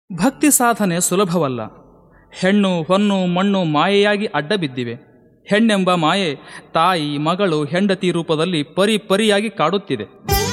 ಭಕ್ತಿ ಸಾಧನೆ ಸುಲಭವಲ್ಲ ಹೆಣ್ಣು ಹೊನ್ನು ಮಣ್ಣು ಮಾಯೆಯಾಗಿ ಅಡ್ಡ ಬಿದ್ದಿವೆ ಹೆಣ್ಣೆಂಬ ಮಾಯೆ ತಾಯಿ ಮಗಳು ಹೆಂಡತಿ ರೂಪದಲ್ಲಿ ಪರಿ ಪರಿಯಾಗಿ ಕಾಡುತ್ತಿದೆ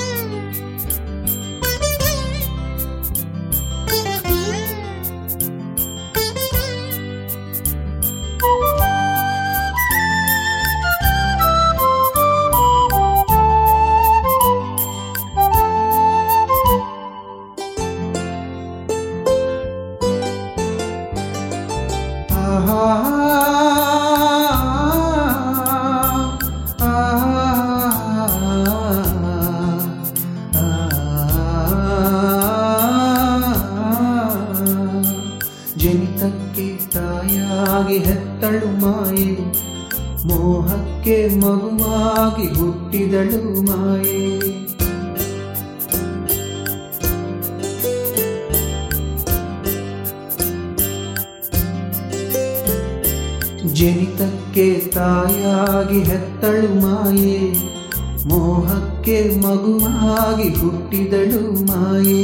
ಜನಿತಕ್ಕೆ ತಾಯಾಗಿ ಹೆತ್ತಳು ಮಾಯೆ ಮೋಹಕ್ಕೆ ಮಗುವಾಗಿ ಹುಟ್ಟಿದಳು ಮಾಯೆ ಜನಿತಕ್ಕೆ ತಾಯಾಗಿ ಹೆತ್ತಳು ಮಾಯೆ ಮೋಹಕ್ಕೆ ಮಗುವಾಗಿ ಹುಟ್ಟಿದಳು ಮಾಯೆ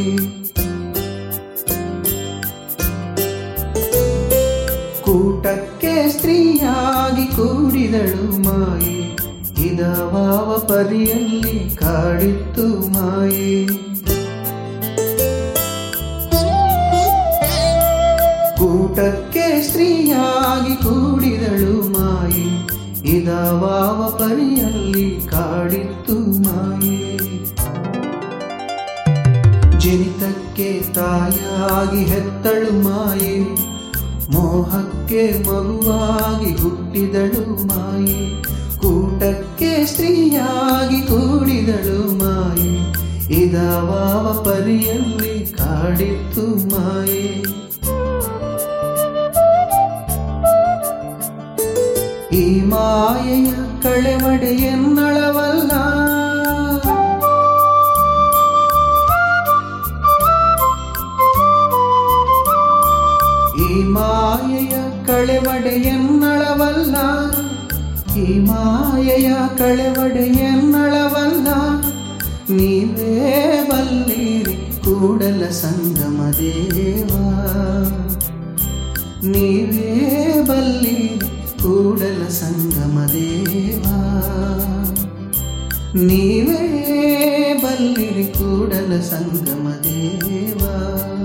ಕೂಟಕ್ಕೆ ಸ್ತ್ರೀಯಾಗಿ ಕೂಡಿದಳು ಮಾಯೆ ಇದವಾವ ಪರಿಯಲ್ಲಿ ಕಾಡಿತ್ತು ಮಾಯೆ ಕೂಟಕ್ಕೆ ಸ್ತ್ರೀಯಾಗಿ ಕೂಡಿದಳು ಮಾಯೆ ಇದವಾವ ಪರಿಯಲ್ಲಿ ಕಾಡಿತ್ತು ಮಾಯೆ ಜನಿತಕ್ಕೆ ತಾಯಾಗಿ ಹೆತ್ತಳು ಮಾಯೆ ಮೋಹಕ್ಕೆ ಮಗುವಾಗಿ ಹುಟ್ಟಿದಳು ಮಾಯೆ ಕೂಟಕ್ಕೆ ಸ್ತ್ರೀಯಾಗಿ ಕೂಡಿದಳು ಮಾಯೆ ಇದವಾವ ಪರಿಯಲ್ಲಿ ಕಾಡಿತ್ತು ಮಾಯೆ ಈ ಮಾಯೆಯ ಕಳೆವಡೆ ಎನ್ನಳವಲ್ಲ ಈ ಮಾಯೆಯ ಕಳೆವಡೆ ಎನ್ನಳವಲ್ಲ ಈ ಮಾಯೆಯ ಕಳೆವಡೆ ಎನ್ನಳವಲ್ಲ ನೀವೇ ಬಲ್ಲಿರಿ ಕೂಡಲ ಸಂಗಮ ದೇವಾ ನೀವೇ ಬಲ್ಲಿರಿ ಕೂಡಲ ಸಂಗಮ ದೇವಾ ನೀವೇ ಬಲ್ಲಿರಿ ಕೂಡಲ ಸಂಗಮ ದೇವಾ